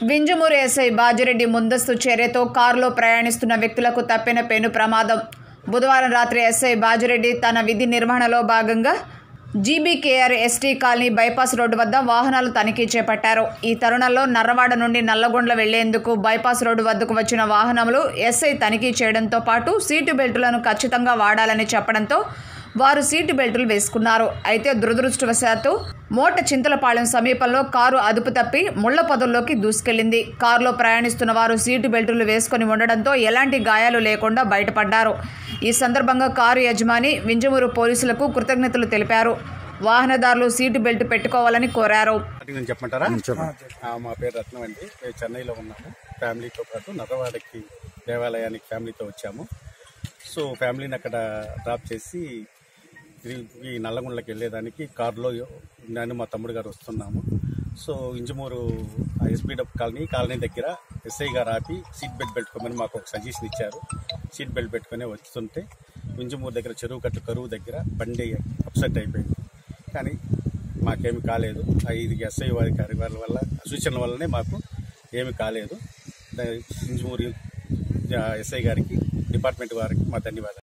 Vinjamuru SI Bajireddy ముందస్తు చర్యతో కారులో ప్రయాణిస్తున్న వ్యక్తులకు తప్పిన పెను ప్రమాదం బుధవారం రాత్రి ఎస్ఐ బాజిరెడ్డి తన విధి నిర్వహణలో భాగంగా GBKR ST colony bypass road వద్ద వాహనాలు తనిఖీ చేపట్టారు ఈ తరుణంలో నర్రవాడ నుండి నల్లగొండ్ల వెళ్లేందుకు బైపాస్ రోడ్డు వద్దకు వచ్చిన వాహనములు ఎస్ఐ తనిఖీ చేయడంతో పాటు సీటు బెల్టులను ఖచ్చితంగా వాడాలని చెప్పడంతో వారు సీటు బెల్టులు వేసుకున్నారు అయితే దురదృష్టవశాత్తు మోట చింతలపాలెం సమీపంలో కారు అదుపు తప్పి ముళ్ల పొదల్లోకి దూసుకెళ్లింది కారులో ప్రయాణిస్తున్న వారు సీటు బెల్టులు వేసుకొని ఉండడంతో ఎలాంటి గాయాలు లేకుండా బయటపడ్డారు ఈ సందర్భంగా కారు యజమాని వింజమూరు పోలీసులకు కృతజ్ఞతలు తెలిపారు వాహనదారులు సీటు బెల్ట్ పెట్టుకోవాలని కోరారు అది నేను చెప్పమంటారా ఆ, మా పేరు రత్నం అండి మేము చెన్నైలో ఉన్నాము ఫ్యామిలీతో పాటు నర్రవాడకి దేవాలయానికి ఫ్యామిలీతో వచ్చాము సో ఫ్యామిలీని అక్కడ డ్రాప్ చేసి ఈ- ఈ నల్లగుండ్లకి వెళ్ళేదానికి కారులో నేను మా తమ్ముడు గారు వస్తున్నాము సో ఇంజమూరు ఎస్పీడప్ కాలనీ కాలనీ దగ్గర ఎస్ఐ గారు ఆపి సీట్ బెల్ట్ పెట్టుకోమని మాకు ఒక సజెషన్ ఇచ్చారు సీట్ బెల్ట్ పెట్టుకొని వస్తుంటే ఇంజమూరు దగ్గర చెరువు కట్టు కరువు దగ్గర బండి అప్సెట్ అయిపోయింది కానీ మాకేమి కాలేదు ఆ ఇది ఎస్ఐ వారి కార్యక్రమాల వల్ల సూచనల వల్లనే మాకు ఏమి కాలేదు ఇంజమూరి ఎస్ఐ గారికి డిపార్ట్మెంట్ వారికి మా ధన్యవాదాలు